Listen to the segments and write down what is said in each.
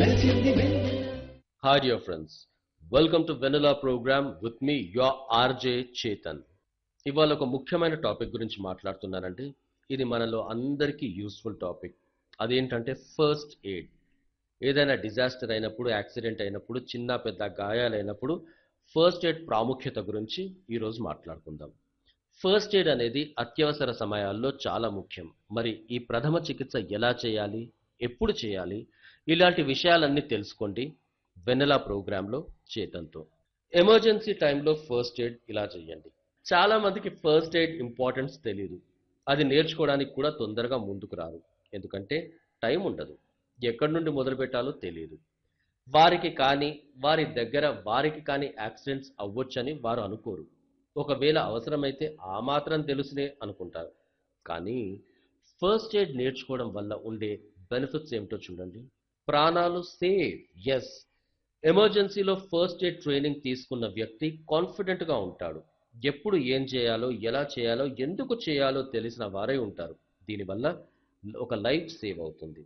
మెరిసింది వెన్నెల Hi, dear friends. Welcome to Vanilla program with me, your RJ Chetan. ఇవాళ ఒక ముఖ్యమైన టాపిక్ గురించి మాట్లాడుతున్నానండి ఇది మనలో అందరికీ యూస్ఫుల్ టాపిక్ అదేంటంటే ఫస్ట్ ఎయిడ్ ఏదైనా డిజాస్టర్ అయినప్పుడు యాక్సిడెంట్ అయినప్పుడు చిన్న పెద్ద గాయాలైనప్పుడు ఫస్ట్ ఎయిడ్ ప్రాముఖ్యత గురించి ఈరోజు మాట్లాడుకుందాం ఫస్ట్ ఎయిడ్ అనేది అత్యవసర సమయాల్లో చాలా ముఖ్యం మరి ఈ ప్రథమ చికిత్స ఎలా చేయాలి ఎప్పుడు చేయాలి ఇలాంటి విషయాలన్నీ తెలుసుకోండి వెన్నెలా ప్రోగ్రాంలో చేతంతో ఎమర్జెన్సీ టైంలో ఫస్ట్ ఎయిడ్ ఇలా చేయండి చాలా మందికి ఫస్ట్ ఎయిడ్ ఇంపార్టెన్స్ తెలియదు అది నేర్చుకోవడానికి కూడా తొందరగా ముందుకు రారు ఎందుకంటే టైం ఉండదు ఎక్కడి నుండి మొదలు పెట్టాలో తెలియదు వారికి కానీ వారి దగ్గర వారికి కానీ యాక్సిడెంట్స్ అవ్వొచ్చని వారు అనుకోరు ఒకవేళ అవసరమైతే ఆ మాత్రం తెలుసులే అనుకుంటారు కానీ ఫస్ట్ ఎయిడ్ నేర్చుకోవడం వల్ల ఉండే బెనిఫిట్స్ ఏమిటో చూడండి ప్రాణాలు సేవ్ ఎస్ ఎమర్జెన్సీలో ఫస్ట్ ఎయిడ్ ట్రైనింగ్ తీసుకున్న వ్యక్తి కాన్ఫిడెంట్గా ఉంటాడు ఎప్పుడు ఏం చేయాలో ఎలా చేయాలో ఎందుకు చేయాలో తెలిసిన వారే ఉంటారు దీనివల్ల ఒక లైఫ్ సేవ్ అవుతుంది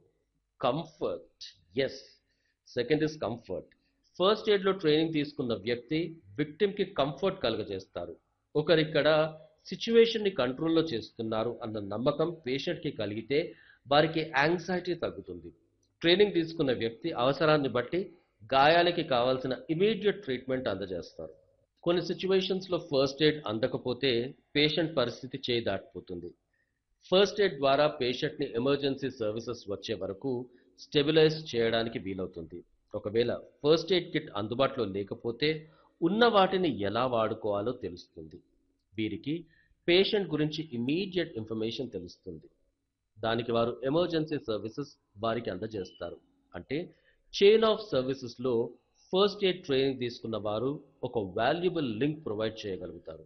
comfort is second is comfort first ఎయిడ్లో ట్రైనింగ్ తీసుకున్న వ్యక్తి విక్టిమ్కి కంఫర్ట్ కలుగజేస్తారు ఒకరిక్కడ సిచ్యువేషన్ని కంట్రోల్లో చేస్తున్నారు అన్న నమ్మకం పేషెంట్కి కలిగితే వారికి యాంగ్జైటీ తగ్గుతుంది ట్రైనింగ్ తీసుకున్న వ్యక్తి అవసరాన్ని బట్టి గాయాలకి కావాల్సిన ఇమీడియట్ ట్రీట్మెంట్ అందజేస్తారు కొన్ని సిచ్యువేషన్స్లో ఫస్ట్ ఎయిడ్ అందకపోతే పేషెంట్ పరిస్థితి చేయి దాటిపోతుంది ఫస్ట్ ఎయిడ్ ద్వారా పేషెంట్ని ఎమర్జెన్సీ సర్వీసెస్ వచ్చే వరకు స్టెబిలైజ్ చేయడానికి వీలవుతుంది ఒకవేళ ఫస్ట్ ఎయిడ్ కిట్ అందుబాటులో లేకపోతే ఉన్న వాటిని ఎలా వాడుకోవాలో తెలుస్తుంది వీరికి పేషెంట్ గురించి ఇమీడియట్ ఇన్ఫర్మేషన్ తెలుస్తుంది దానికి వారు ఎమర్జెన్సీ సర్వీసెస్ వారికి అందజేస్తారు అంటే చైన్ ఆఫ్ సర్వీసెస్లో ఫస్ట్ ఎయిడ్ ట్రైనింగ్ తీసుకున్న వారు ఒక వాల్యుబుల్ లింక్ ప్రొవైడ్ చేయగలుగుతారు